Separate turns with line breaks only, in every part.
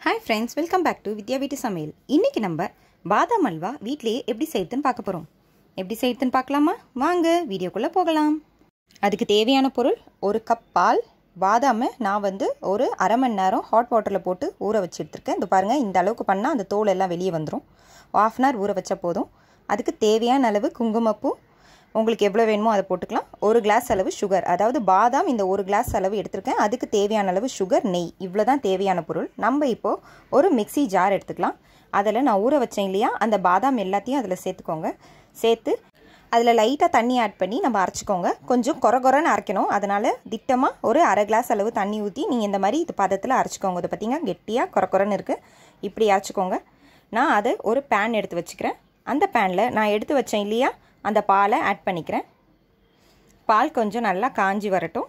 hi friends welcome back to Vidya வீட்டு சமையல் இன்றைக்கி நம்ம பாதாம் அல்வா வீட்டிலேயே எப்படி செய்யுதுன்னு பார்க்க போகிறோம் எப்படி செய்யுதுன்னு பார்க்கலாமா வாங்க வீடியோக்குள்ளே போகலாம் அதுக்கு தேவையான பொருள் ஒரு கப் பால் பாதாமை நான் வந்து ஒரு அரை மணி நேரம் ஹாட் வாட்டரில் போட்டு ஊற வச்சு எடுத்துருக்கேன் இந்த பாருங்கள் இந்த அளவுக்கு பண்ணால் அந்த தோல் எல்லாம் வெளியே வந்துடும் ஆஃப் அன் ஹவர் ஊற வச்சா போதும் அதுக்கு தேவையான அளவு குங்குமப்பூ உங்களுக்கு எவ்வளோ வேணுமோ அதை போட்டுக்கலாம் ஒரு கிளாஸ் அளவு சுகர் அதாவது பாதாம் இந்த ஒரு கிளாஸ் அளவு எடுத்திருக்கேன் அதுக்கு தேவையான அளவு சுகர் நெய் இவ்வளோ தான் தேவையான பொருள் நம்ம இப்போது ஒரு மிக்சி ஜார் எடுத்துக்கலாம் அதில் நான் ஊற வச்சேன் இல்லையா அந்த பாதாம் எல்லாத்தையும் அதில் சேர்த்துக்கோங்க சேர்த்து அதில் லைட்டாக தண்ணி ஆட் பண்ணி நம்ம அரைச்சிக்கோங்க கொஞ்சம் கொர கொரன்னு அரைக்கணும் அதனால் திட்டமாக ஒரு அரை கிளாஸ் அளவு தண்ணி ஊற்றி நீங்கள் இந்த மாதிரி இது பதத்தில் அரைச்சிக்கோங்க இது பார்த்திங்கன்னா கெட்டியாக கொர கொரன்னு இருக்குது இப்படி அரைச்சிக்கோங்க நான் அதை ஒரு பேன் எடுத்து வச்சுக்கிறேன் அந்த பேனில் நான் எடுத்து வச்சேன் இல்லையா அந்த பாலை ஆட் பண்ணிக்கிறேன் பால் கொஞ்சம் நல்லா காஞ்சி வரட்டும்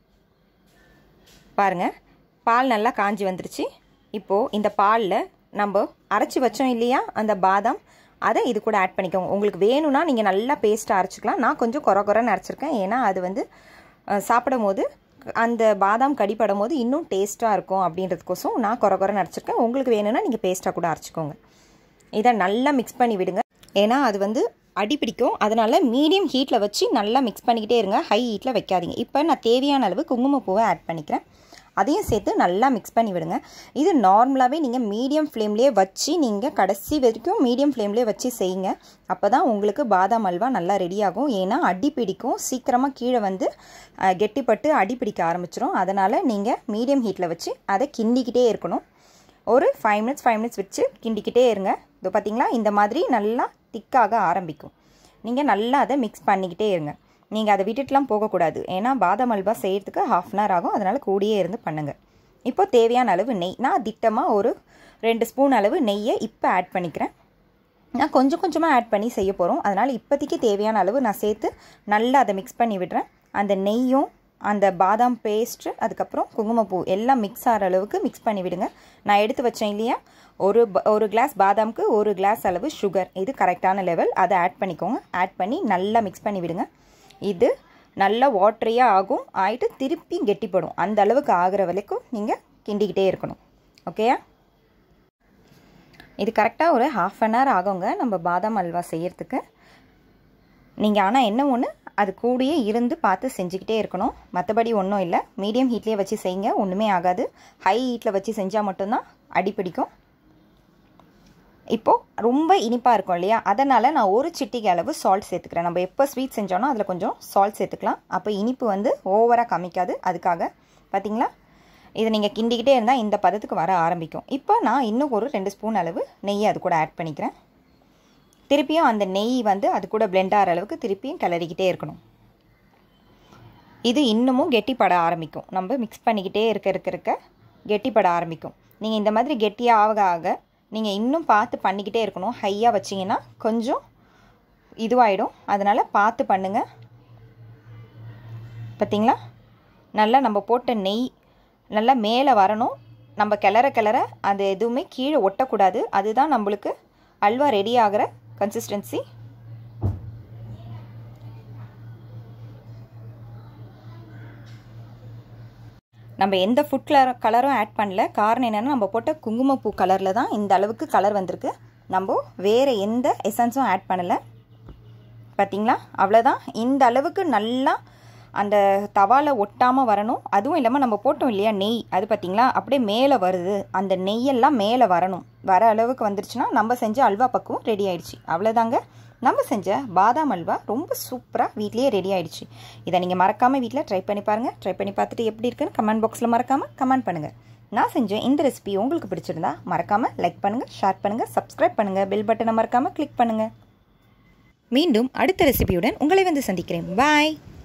பாருங்கள் பால் நல்லா காஞ்சி வந்துருச்சு இப்போது இந்த பாலில் நம்ம அரைச்சி வச்சோம் இல்லையா அந்த பாதாம் அதை இது கூட ஆட் பண்ணிக்கோங்க உங்களுக்கு வேணும்னா நீங்கள் நல்லா பேஸ்ட்டாக அரைச்சிக்கலாம் நான் கொஞ்சம் குறை குறைன்னு அரைச்சிருக்கேன் ஏன்னா அது வந்து சாப்பிடும் போது அந்த பாதாம் கடிப்படும் போது இன்னும் டேஸ்ட்டாக இருக்கும் அப்படின்றதுக்கோசம் நான் குறை குறைன்னு அரைச்சிருக்கேன் உங்களுக்கு வேணும்னா நீங்கள் பேஸ்ட்டாக கூட அரைச்சிக்கோங்க இதை நல்லா மிக்ஸ் பண்ணி விடுங்க ஏன்னா அது வந்து அடி பிடிக்கும் அதனால் மீடியம் ஹீட்டில் வச்சு நல்லா மிக்ஸ் பண்ணிக்கிட்டே இருங்க ஹை ஹீட்டில் வைக்காதீங்க இப்போ நான் தேவையான அளவு குங்குமப்பூவை ஆட் பண்ணிக்கிறேன் அதையும் சேர்த்து நல்லா மிக்ஸ் பண்ணி விடுங்க இது நார்மலாகவே நீங்கள் மீடியம் ஃப்ளேம்லேயே வச்சு நீங்கள் கடைசி வரைக்கும் மீடியம் ஃப்ளேம்லேயே வச்சு செய்யுங்க அப்போ தான் உங்களுக்கு பாதாம் அல்வா நல்லா ரெடி ஆகும் ஏன்னா அடி பிடிக்கும் சீக்கிரமாக கீழே வந்து கெட்டிப்பட்டு அடி பிடிக்க ஆரம்பிச்சிடும் அதனால் நீங்கள் மீடியம் ஹீட்டில் வச்சு அதை கிண்டிக்கிட்டே இருக்கணும் ஒரு ஃபைவ் மினிட்ஸ் ஃபைவ் மினிட்ஸ் வச்சு கிண்டிக்கிட்டே இருங்க இது பார்த்திங்களா இந்த மாதிரி நல்லா திக்காக ஆரம்பிக்கும் நீங்கள் நல்லா அதை மிக்ஸ் பண்ணிக்கிட்டே இருங்க நீங்கள் அதை விட்டுட்டுலாம் போகக்கூடாது ஏன்னா பாதாம் அல்வா செய்கிறதுக்கு ஹாஃப் அன் ஹவர் ஆகும் அதனால் கூடியே இருந்து பண்ணுங்கள் இப்போ தேவையான அளவு நெய் நான் திட்டமாக ஒரு ரெண்டு ஸ்பூன் அளவு நெய்யை இப்போ ஆட் பண்ணிக்கிறேன் நான் கொஞ்சம் கொஞ்சமாக ஆட் பண்ணி செய்ய போகிறோம் அதனால் இப்போதைக்கு தேவையான அளவு நான் சேர்த்து நல்லா அதை மிக்ஸ் பண்ணி விடுறேன் அந்த நெய்யும் அந்த பாதாம் பேஸ்ட்டு அதுக்கப்புறம் குங்குமப்பூ எல்லாம் மிக்ஸ் ஆகிற அளவுக்கு மிக்ஸ் பண்ணி விடுங்க நான் எடுத்து வச்சேன் இல்லையா ஒரு ஒரு கிளாஸ் பாதாம்க்கு ஒரு கிளாஸ் அளவு சுகர் இது கரெக்டான லெவல் அதை ஆட் பண்ணிக்கோங்க ஆட் பண்ணி நல்லா மிக்ஸ் பண்ணி விடுங்க இது நல்லா வாட்டரியாக ஆகும் ஆகிட்டு திருப்பி கெட்டிப்படும் அந்த அளவுக்கு ஆகிற வரைக்கும் நீங்கள் கிண்டிக்கிட்டே இருக்கணும் ஓகேயா இது கரெக்டாக ஒரு ஹாஃப் அன் ஹவர் ஆகுங்க நம்ம பாதாம் அல்வா செய்யறதுக்கு நீங்கள் ஆனால் என்ன ஒன்று அது கூடயே இருந்து பார்த்து செஞ்சுக்கிட்டே இருக்கணும் மற்றபடி ஒன்றும் இல்லை மீடியம் ஹீட்லேயே வச்சு செய்யுங்க ஒன்றுமே ஆகாது ஹை ஹீட்டில் வச்சு செஞ்சால் மட்டும்தான் அடிப்பிடிக்கும் இப்போது ரொம்ப இனிப்பாக இருக்கும் இல்லையா அதனால் நான் ஒரு சிட்டிகை அளவு சால்ட் சேர்த்துக்கிறேன் நம்ம எப்போ ஸ்வீட் செஞ்சோன்னா அதில் கொஞ்சம் சால்ட் சேர்த்துக்கலாம் அப்போ இனிப்பு வந்து ஓவராக காமிக்காது அதுக்காக பார்த்தீங்களா இதை நீங்கள் கிண்டிக்கிட்டே இருந்தால் இந்த பதத்துக்கு வர ஆரம்பிக்கும் இப்போ நான் இன்னும் ஒரு ரெண்டு ஸ்பூன் அளவு நெய் அது கூட ஆட் பண்ணிக்கிறேன் திருப்பியும் அந்த நெய் வந்து அது கூட பிளெண்ட் ஆகிற அளவுக்கு திருப்பியும் கிளறிக்கிட்டே இருக்கணும் இது இன்னமும் கெட்டிப்பட ஆரம்பிக்கும் நம்ம மிக்ஸ் பண்ணிக்கிட்டே இருக்க இருக்க இருக்க கெட்டிப்பட ஆரம்பிக்கும் நீங்கள் இந்த மாதிரி கெட்டியாக ஆக ஆக நீங்கள் இன்னும் பார்த்து பண்ணிக்கிட்டே இருக்கணும் ஹையாக வச்சிங்கன்னா கொஞ்சம் இதுவாகிடும் அதனால் பார்த்து பண்ணுங்கள் பார்த்தீங்களா நல்லா நம்ம போட்ட நெய் நல்லா மேலே வரணும் நம்ம கிளற கிளற அது எதுவுமே கீழே ஒட்டக்கூடாது அதுதான் நம்மளுக்கு அல்வா ரெடி ஆகிற கன்சிஸ்டன்சி நம்ம எந்த ஃபுட் கலர் கலரும் ஆட் பண்ணல காரணம் என்னென்னா நம்ம போட்ட குங்குமப்பூ கலரில் தான் இந்த அளவுக்கு கலர் வந்திருக்கு நம்ம வேறு எந்த எசன்ஸும் ஆட் பண்ணலை பார்த்தீங்களா அவ்வளோதான் இந்த அளவுக்கு நல்லா அந்த தவாவில் ஒட்டாமல் வரணும் அதுவும் இல்லாமல் நம்ம போட்டோம் இல்லையா நெய் அது பார்த்திங்களா அப்படியே மேலே வருது அந்த நெய்யெல்லாம் மேலே வரணும் வர அளவுக்கு வந்துருச்சுன்னா நம்ம செஞ்ச அல்வா பக்குவம் ரெடி ஆயிடுச்சு அவ்வளோதாங்க நம்ம செஞ்ச பாதாம் அல்வா ரொம்ப சூப்பராக வீட்லேயே ரெடி ஆயிடுச்சு இதை நீங்கள் மறக்காமல் வீட்டில் ட்ரை பண்ணி பாருங்கள் ட்ரை பண்ணி பார்த்துட்டு எப்படி இருக்குன்னு கமெண்ட் பாக்ஸில் மறக்காமல் கமெண்ட் பண்ணுங்கள் நான் செஞ்ச இந்த ரெசிபி உங்களுக்கு பிடிச்சிருந்தா மறக்காமல் லைக் பண்ணுங்கள் ஷேர் பண்ணுங்கள் சப்ஸ்கிரைப் பண்ணுங்கள் பெல் பட்டனை மறக்காமல் கிளிக் பண்ணுங்கள் மீண்டும் அடுத்த ரெசிபியுடன் உங்களை வந்து சந்திக்கிறேன் பாய்